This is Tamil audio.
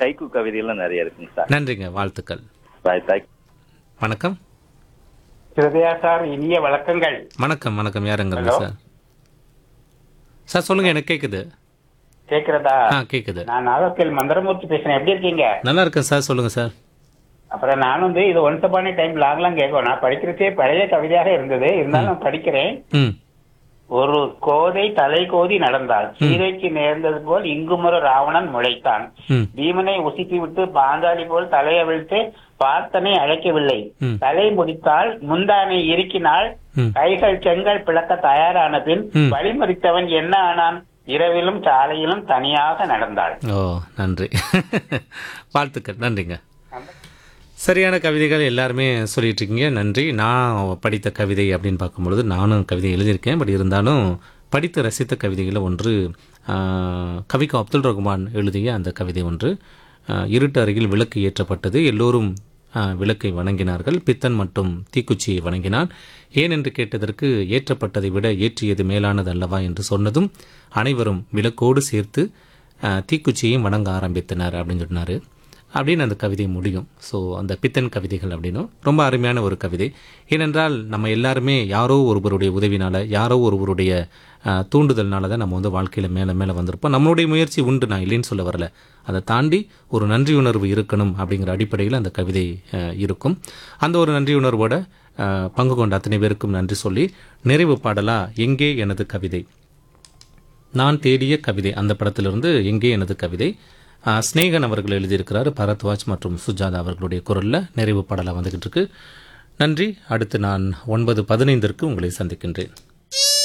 கைக்கு கவிதையெல்லாம் நிறைய இருக்குங்க சார் நன்றிங்க வாழ்த்துக்கள் பாய் தாய் வணக்கம் ஹிருதயா சார் இனிய வழக்கங்கள் வணக்கம் வணக்கம் யாருங்கிறது Hello. சார் சார் சொல்லுங்க எனக்கு கேக்குது கேக்குறதா ஆ கேக்குது நான் நாகர்கோவில் மந்திரமூர்த்தி பேசுறேன் எப்படி இருக்கீங்க நல்லா இருக்கேன் சார் சொல்லுங்க சார் அப்புறம் நான் வந்து இது ஒன்ஸ் அப்பான டைம் லாங்லாம் கேட்கும் நான் படிக்கிறதே பழைய கவிதையாக இருந்தது இருந்தாலும் நான் படிக்கிறேன் ம் ஒரு கோதை தலை கோதி நடந்தாள் சீதைக்கு நேர்ந்தது போல் இங்குமொரு ராவணன் முளைத்தான் ம் பீமனை உசுப்பி விட்டு பாஞ்சாலி போல் தலையவிழ்த்து பார்த்தனை அழைக்கவில்லை ம். தலை முடித்தால் முந்தானை இறுக்கினாள் ம் கைகள் செங்கல் பிளக்க தயாரான பின் ம். வழிமறித்தவன் என்ன ஆனான் இரவிலும் சாலையிலும் தனியாக நடந்தாள் ஓ நன்றி வாழ்த்துக்கள் நன்றிங்க சரியான கவிதைகள் எல்லாருமே சொல்லிட்டு இருக்கீங்க நன்றி நான் படித்த கவிதை அப்படின்னு பார்க்கும்பொழுது நானும் கவிதை எழுதியிருக்கேன் பட் இருந்தாலும் படித்து ரசித்த கவிதைகளில் ஒன்று ஆஹ், கவிக்கு அப்துல் ரகுமான் எழுதிய அந்த கவிதை ஒன்று ஆஹ், இருட்டு அருகில் விளக்கு ஏற்றப்பட்டது எல்லோரும் ஆஹ், விளக்கை வணங்கினார்கள் பித்தன் மற்றும் தீக்குச்சியை வணங்கினான் ஏன் என்று கேட்டதற்கு ஏற்றப்பட்டதை விட ஏற்றியது மேலானது அல்லவா என்று சொன்னதும் அனைவரும் விளக்கோடு சேர்த்து ஆஹ், தீக்குச்சியையும் வணங்க ஆரம்பித்தனர் அப்படின்னு சொன்னார் அப்படின்னு அந்த கவிதை முடியும் ஸோ அந்த பித்தன் கவிதைகள் அப்படின்னும் ரொம்ப அருமையான ஒரு கவிதை ஏனென்றால் நம்ம எல்லாருமே யாரோ ஒருவருடைய உதவினால யாரோ ஒருவருடைய ஆஹ், தூண்டுதல்னால தான் நம்ம வந்து வாழ்க்கையில் மேலே மேலே வந்திருப்போம் நம்மளுடைய முயற்சி உண்டு நான் இல்லைன்னு சொல்ல வரல அதை தாண்டி ஒரு நன்றி உணர்வு இருக்கணும் அப்படிங்கிற அடிப்படையில் அந்த கவிதை ஆஹ், இருக்கும் அந்த ஒரு நன்றி உணர்வோட ஆஹ், பங்கு கொண்ட அத்தனை பேருக்கும் நன்றி சொல்லி நிறைவு பாடலா எங்கே எனது கவிதை நான் தேடிய கவிதை அந்த படத்திலிருந்து எங்கே எனது கவிதை ஆ, ஸ்நேகன் அவர்கள் எழுதியிருக்கிறார் பரத்வாஜ் மற்றும் சுஜாதா அவர்களுடைய குரலில் நிறைவு பாடலாக வந்துகிட்டு இருக்கு நன்றி அடுத்து நான் ஒன்பது பதினைந்திற்கு உங்களை சந்திக்கின்றேன்